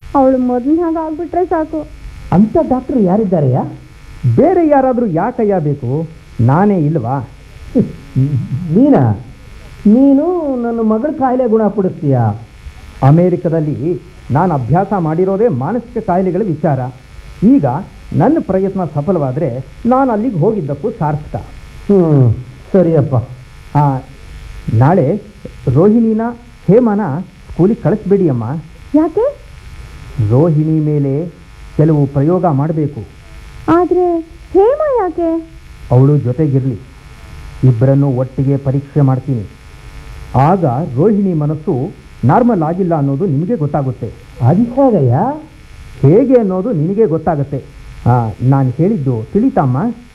ಅವಳು ಮೊದಲಿನ ಹಾಗೆ ಆಗ್ಬಿಟ್ರೆ ಸಾಕು ಅಂತ ಡಾಕ್ಟರ್ ಯಾರಿದ್ದಾರೆಯಾ ಬೇರೆ ಯಾರಾದರೂ ಯಾಕಯ್ಯ ಬೇಕು ನಾನೇ ಇಲ್ವಾ ನೀನಾ ನೀನು ನನ್ನ ಮಗಳ ಕಾಯಿಲೆ ಗುಣಪಡಿಸ್ತೀಯಾ ಅಮೇರಿಕದಲ್ಲಿ ನಾನು ಅಭ್ಯಾಸ ಮಾಡಿರೋದೇ ಮಾನಸಿಕ ಕಾಯಿಲೆಗಳ ವಿಚಾರ ಈಗ ನನ್ನ ಪ್ರಯತ್ನ ಸಫಲವಾದರೆ ನಾನು ಅಲ್ಲಿಗೆ ಹೋಗಿದ್ದಕ್ಕೂ ಸಾರ್ಥಕ ಹ್ಞೂ ಸರಿಯಪ್ಪ ಆ, ನಾಳೆ ರೋಹಿಣಿನ ಹೇಮನ ಸ್ಕೂಲಿಗೆ ಕಳಿಸ್ಬೇಡಿ ಅಮ್ಮ ಯಾಕೆ ರೋಹಿಣಿ ಮೇಲೆ ಕೆಲವು ಪ್ರಯೋಗ ಮಾಡಬೇಕು ಆದರೆ ಹೇಮ ಯಾಕೆ ಅವಳು ಜೊತೆಗಿರಲಿ ಇಬ್ಬರನ್ನು ಒಟ್ಟಿಗೆ ಪರೀಕ್ಷೆ ಮಾಡ್ತೀನಿ ಆಗ ರೋಹಿಣಿ ಮನಸ್ಸು ನಾರ್ಮಲ್ ಆಗಿಲ್ಲ ಅನ್ನೋದು ನಿಮಗೆ ಗೊತ್ತಾಗುತ್ತೆ ಅದು ಹೇಗಯ್ಯ ಹೇಗೆ ಅನ್ನೋದು ನಿನಗೆ ಗೊತ್ತಾಗುತ್ತೆ ನಾನು ಹೇಳಿದ್ದು ತಿಳಿತಮ್ಮ